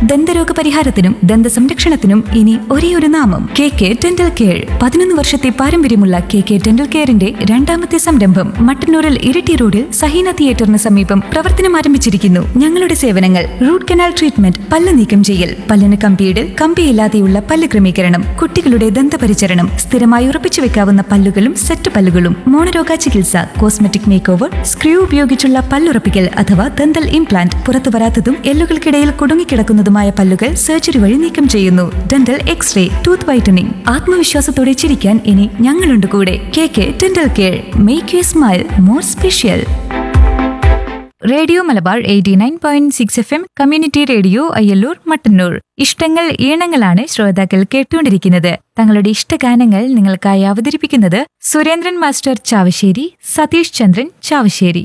ദന്തരോഗ പരിഹാരത്തിനും ദന്ത സംരക്ഷണത്തിനും ഇനി ഒരേ ഒരു നാമം കെ കെ ഡെന്റൽ കെയർ പതിനൊന്ന് വർഷത്തെ പാരമ്പര്യമുള്ള കെ കെ ഡെന്റൽ കെയറിന്റെ രണ്ടാമത്തെ സംരംഭം മട്ടന്നൂരിൽ ഇരിട്ടി റോഡിൽ സഹീന തിയേറ്ററിന് സമീപം പ്രവർത്തനം ആരംഭിച്ചിരിക്കുന്നു ഞങ്ങളുടെ സേവനങ്ങൾ റൂട്ട് കനാൽ ട്രീറ്റ്മെന്റ് പല്ല് നീക്കം ചെയ്യൽ പല്ലിന് കമ്പിയിടൽ കമ്പിയില്ലാതെയുള്ള പല്ല് ക്രമീകരണം കുട്ടികളുടെ ദന്തപരിചരണം സ്ഥിരമായി ഉറപ്പിച്ചു വെക്കാവുന്ന പല്ലുകളും സെറ്റ് പല്ലുകളും മോണരോഗ ചികിത്സ കോസ്മെറ്റിക് മേക്ക് ഓവർ സ്ക്രൂ ഉപയോഗിച്ചുള്ള പല്ലുറപ്പിക്കൽ അഥവാ ദന്തൽ ഇംപ്ലാന്റ് പുറത്തു വരാത്തതും എല്ലുകൾക്കിടയിൽ കുടുങ്ങിക്കിടക്കുന്നതുമായ പല്ലുകൾ സർജറി വഴി നീക്കം ചെയ്യുന്നു ഡെന്റൽ എക്സ്റേ ടൂത്ത് വൈറ്റനിങ് ആത്മവിശ്വാസത്തോടെ ചിരിക്കാൻ ഇനി ഞങ്ങളുണ്ട് കൂടെ K K dental care make you smile more special radio Malabar eighty nine point six F M community radio Ayyallur Mattannur ഇഷ്ടങ്ങൾ ഈണങ്ങളാണ് ശ്രോതാക്കൾ കേട്ടുകൊണ്ടിരിക്കുന്നത് തങ്ങളുടെ ഇഷ്ടഗാനങ്ങൾ നിങ്ങൾക്കായി അവതരിപ്പിക്കുന്നത് സുരേന്ദ്രൻ മാസ്റ്റർ ചാവശ്ശേരി സതീഷ് ചന്ദ്രൻ ചാവശ്ശേരി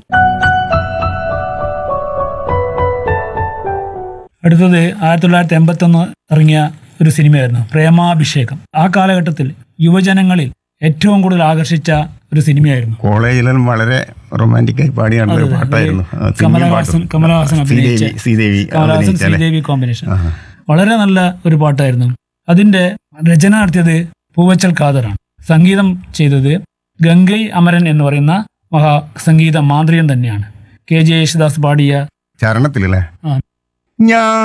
അടുത്തത് ആയിരത്തി തൊള്ളായിരത്തി എൺപത്തൊന്ന് ഇറങ്ങിയ ഒരു സിനിമയായിരുന്നു പ്രേമാഭിഷേകം ആ കാലഘട്ടത്തിൽ യുവജനങ്ങളിൽ ഏറ്റവും കൂടുതൽ ആകർഷിച്ച ഒരു സിനിമയായിരുന്നു കോളേജിലും വളരെ റൊമാൻറ്റിക് ആയി പാടി നടന്ന ഒരു അതെ, പാട്ടായിരുന്നു അതെ. ആ, സിനിമയും കമലഹാസൻ പാട്ടും. കമലഹാസൻ അഭിനയിച്ച ശ്രീദേവി ശ്രീദേവി കമലഹാസൻ അഭിനയിച്ച അല്ലേ? ശ്രീദേവി കോമ്പിനേഷൻ ആഹാ. വളരെ നല്ല ഒരു പാട്ടായിരുന്നു അതിന്റെ രചന നടത്തിയത് പൂവച്ചൽ ഖാദറാണ് സംഗീതം ചെയ്തത് ഗംഗൈ അമരൻ എന്ന് പറയുന്ന മഹാ സംഗീത മാന്ത്രികൻ തന്നെയാണ് കെ ജെ യേശുദാസ് പാടിയ ചരണത്തിലല്ലേ ആ. ഞാൻ